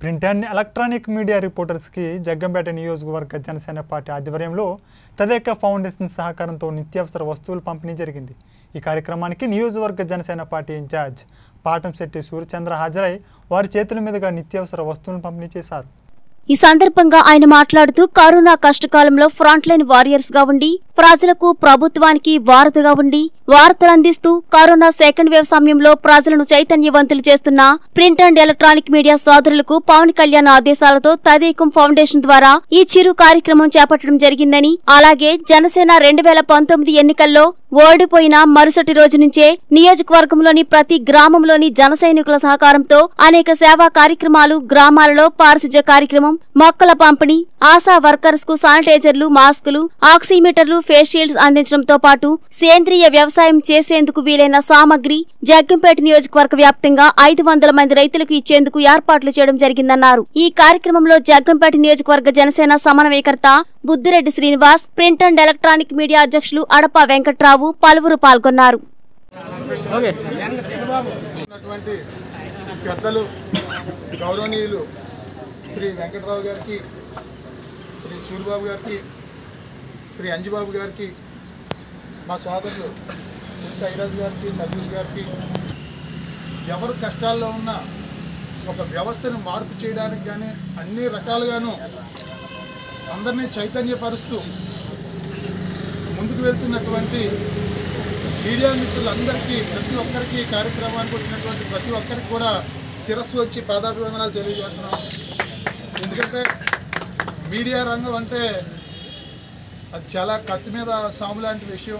print and electronic media రిపోర్టర్స్కి జగ్గంపేట నియోజకవర్గ Janasena party ఆధ్వర్యంలో తదేక ఫౌండేషన్ సహకారంతో నిత్యావసర వస్తువులు పంపిణీ జరిగింది ఈ కార్యక్రమానికి నియోజకవర్గ జనసేన పార్టీ ఇన్ఛార్జ్ పాటంశెట్టి సూర్యచంద్ర హాజరై వారి చేతుల మీదుగా నిత్యావసర వస్తువులను పంపిణీ చేశారు ఈ సందర్భంగా ఆయన మాట్లాడుతూ కరోనా కష్టకాలంలో ఫ్రంట్ లైన్ వారియర్స్ గా ఉండి ప్రజలకు ప్రభుత్వానికి వారధిగా ఉండి వార్తలు అందిస్తూ కరోనా సెకండ్ వేవ్ సమయంలో ప్రజలను చైతన్యవంతులు చేస్తున్న ప్రింట్ అండ్ ఎలక్ట్రానిక్ మీడియా సోదరులకు పవన్ కళ్యాణ్ ఆదేశాలతో తదేకం ఫౌండేషన్ ద్వారా ఈ చిరు కార్యక్రమం చేపట్టడం జరిగిందని అలాగే జనసేన రెండు వేల పంతొమ్మిది ఎన్నికల్లో ఓడిపోయిన మరుసటి రోజు నుంచే నియోజకవర్గంలోని ప్రతి గ్రామంలోని జన సైనికుల సహకారంతో అనేక సేవా కార్యక్రమాలు గ్రామాలలో పారిశుధ్య కార్యక్రమం మొక్కల పంపిణీ ఆశా వర్కర్స్ కు శానిటైజర్లు మాస్కులు ఆక్సిమీటర్లు ఫేస్ షీల్డ్స్ అందించడంతో పాటు సేంద్రియ వ్యవసాయం చేసేందుకు వీలైన సామగ్రి జగ్గంపేట నియోజకవర్గ వ్యాప్తంగా ఐదు వందల మంది రైతులకు ఇచ్చేందుకు ఏర్పాట్లు చేయడం జరిగిందన్నారు ఈ కార్యక్రమంలో జగ్గంపేట నియోజకవర్గ జనసేన సమన్వయకర్త Buddireddy Srinivas print and electronic media అధ్యక్షులు అడప వెంకట్రావు పలువురు పాల్గొన్నారు ఉన్నటువంటి పెద్దలు గౌరవనీయులు శ్రీ వెంకటరావు గారికి శ్రీ సూరిబాబు గారికి శ్రీ అంజుబాబు గారికి మా సోదరులు సైరాజ్ గారికి సతీష్ గారికి ఎవరు కష్టాల్లో ఉన్న ఒక వ్యవస్థను మార్పు చేయడానికి కానీ అన్ని రకాలుగాను అందరినీ చైతన్యపరుస్తూ ముందుకు వెళ్తున్నటువంటి మీడియా మిత్రులందరికీ ప్రతి ఒక్కరికి ఈ కార్యక్రమానికి వచ్చినటువంటి ప్రతి ఒక్కరికి కూడా శిరస్సు వచ్చి పాదాభివందనాలు తెలియజేస్తున్నాం ఎందుకంటే మీడియా రంగం అంటే అది చాలా కత్తి మీద సాము లాంటి విషయం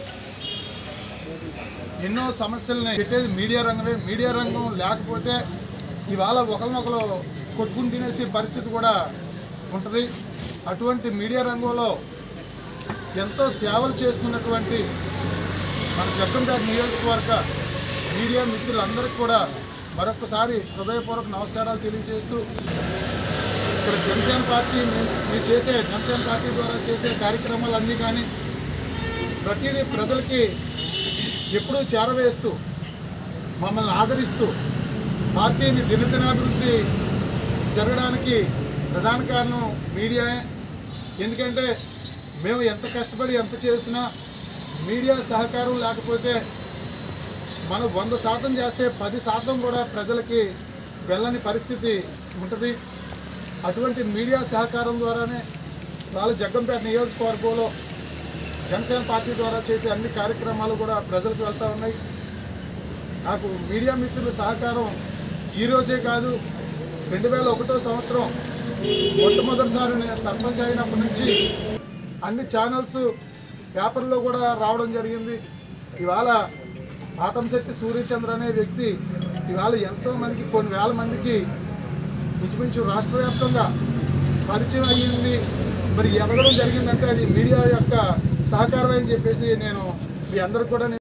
ఎన్నో సమస్యల్ని పెట్టేది మీడియా రంగమే మీడియా రంగం లేకపోతే ఇవాళ ఒకరినొకరు కొట్టుకుని తినేసే పరిస్థితి కూడా ఉంటుంది అటువంటి మీడియా రంగంలో ఎంతో సేవలు చేస్తున్నటువంటి మన జగ్గంపేట నియోజకవర్గ మీడియా మిత్రులందరికీ కూడా మరొకసారి హృదయపూర్వక నమస్కారాలు తెలియజేస్తూ ఇక్కడ జనసేన పార్టీ మీ- మీరు చేసే జనసేన పార్టీ ద్వారా చేసే కార్యక్రమాలన్నీ కానీ ప్రతిదీ ప్రజలకి ఎప్పుడూ చేరవేస్తూ మమ్మల్ని ఆదరిస్తూ పార్టీని దినదినాభివృద్ధి జరగడానికి ప్రధాన కారణం మీడియాయే ఎందుకంటే మేము ఎంత కష్టపడి ఎంత చేసినా మీడియా సహకారం లేకపోతే మనం వంద శాతం చేస్తే పది శాతం కూడా ప్రజలకి వెళ్ళని పరిస్థితి ఉంటుంది అటువంటి మీడియా సహకారం ద్వారానే వాళ్ళ జగ్గంపేట నియోజకవర్గంలో జనసేన పార్టీ ద్వారా చేసే అన్ని కార్యక్రమాలు కూడా ప్రజలకు వెళ్తూ ఉన్నాయి నాకు మీడియా మిత్రుల సహకారం ఈ రోజే కాదు రెండు వేల ఒకటో సంవత్సరం మొట్టమొదటిసారి నేను సర్పంచ్ అయినప్పటి నుంచి అన్ని ఛానల్స్ పేపర్లో కూడా రావడం జరిగింది ఇవాళ ఆటంశెట్టి సూర్యచంద్ర అనే వ్యక్తి ఇవాళ ఎంతో మందికి కొన్ని వేల మందికి ఇంచుమించు రాష్ట్ర వ్యాప్తంగా పరిచయం అయ్యింది మరి ఎదగడం జరిగిందంటే అది మీడియా యొక్క సహకారం అని చెప్పేసి నేను మీ అందరికి కూడా నేను